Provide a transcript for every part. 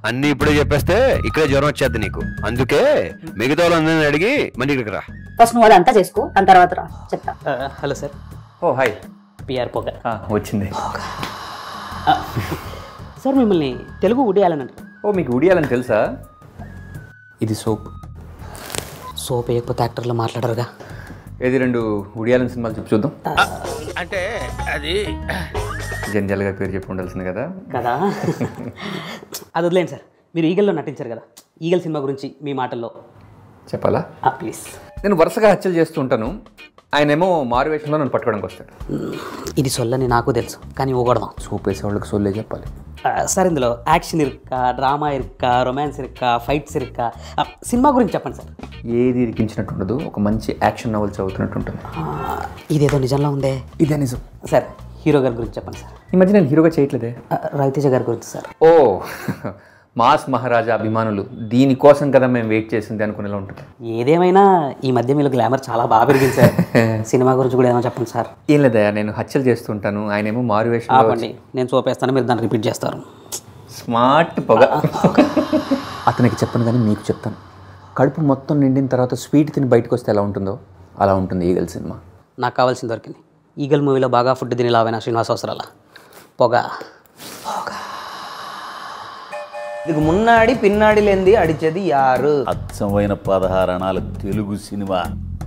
అన్ని ఇప్పుడే చెప్పేస్తే ఇక్కడే జ్వరం వచ్చేద్ది నీకు అందుకే మిగతా వాళ్ళందరినీ అడిగి మళ్ళీ ఇక్కడికి రా ఫస్ట్ నువ్వు అదంతా చేసుకో దాని తర్వాత రా చెప్తా హలో సార్ ఓ హాయ్ పిఆర్ పొగ వచ్చింది సార్ మిమ్మల్ని తెలుగు ఉడియాలనంటారు ఓ మీకు ఉడియాలని తెలుసా ఇది సోప్ సోప్ వేయకపోతే యాక్టర్లు మాట్లాడరుగా ఏది రెండు ఉడియాలని సినిమాలు చెప్పు చూద్దాం అంటే అది జంజాల్ గారి పేరు చెప్పి ఉండాల్సింది కదా కదా అది వదిలేండి సార్ మీరు ఈగల్లో నటించారు కదా ఈగల్ సినిమా గురించి మీ మాటల్లో చెప్పాలా ప్లీజ్ నేను వరుసగా హత్యలు చేస్తూ ఉంటాను ఆయనేమో మారు వేషంలో నన్ను పట్టుకోవడానికి వస్తాడు ఇది సొల్లని నాకు తెలుసు కానీ ఊగొడదాం సూప్ వేసే వాళ్ళకి సొల్లే చెప్పాలి ఆ, సార్ ఇందులో యాక్షన్ ఇరుక్క డ్రామా ఇరుక్క రొమాన్స్ ఇరుక్క ఫైట్స్ ఇరుక్క ఆ, సినిమా గురించి చెప్పండి సార్ ఏది ఇరికించినట్టు ఉండదు ఒక మంచి యాక్షన్ నవల్ చదువుతున్నట్టు ఉంటుంది ఆ, ఇదేదో నిజంలో ఉందే ఇదే నిజం సార్ హీరో గారి గురించి చెప్పండి సార్ ఈ మధ్య నేను హీరోగా చేయట్లేదే ఆ, రవితేజ గారి గురించి సార్ ఓ మాస్ మహారాజా అభిమానులు దీనికోసం కదా మేము వెయిట్ చేసింది అనుకునేలా ఉంటుంది ఏదేమైనా ఈ మధ్య మీలో గ్లామర్ చాలా బాగా పెరిగింది సార్ సినిమా గురించి కూడా ఏమో చెప్పండి సార్ ఏం లేదయ్యా నేను హత్యలు చేస్తుంటాను ఆయనేమో మారు వేషంలో ఆపండి నేను చూపేస్తాను మీరు దాన్ని రిపీట్ చేస్తారు స్మార్ట్ పొగ అతనికి చెప్పను కానీ మీకు చెప్తాను కడుపు మొత్తం నిండిన తర్వాత స్వీట్ తిని బయటకు వస్తే ఎలా ఉంటుందో అలా ఉంటుంది ఈగల్ సినిమా నాకు కావాల్సింది దొరికింది ఈగల్ మూవీలో బాగా ఫుడ్ తిని లావైన శ్రీనివాస అవసరాల పొగ இதுக்கு முன்னாடி பின்னாடிலேருந்து அடிச்சது யாரு అచ్చమైన పదహారణాల Telugu cinema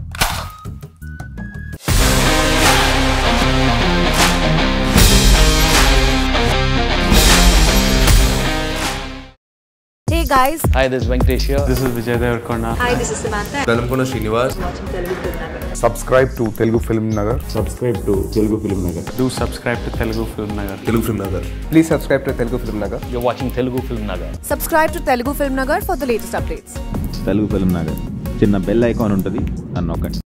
Hey guys, hi this Venkatesh This is Vijay Devarkonda. hi, this is Samantha. Velankonda Srinivas subscribe to Telugu Film Nagar. Do subscribe to Telugu Film Nagar. Telugu film Nagar Please subscribe to Telugu Film Nagar. You watching Telugu film Nagar Subscribe to Telugu Film Nagar for the latest updates. Telugu film Nagar చిన్న bell icon ఉంటుంది అని నొక్కండి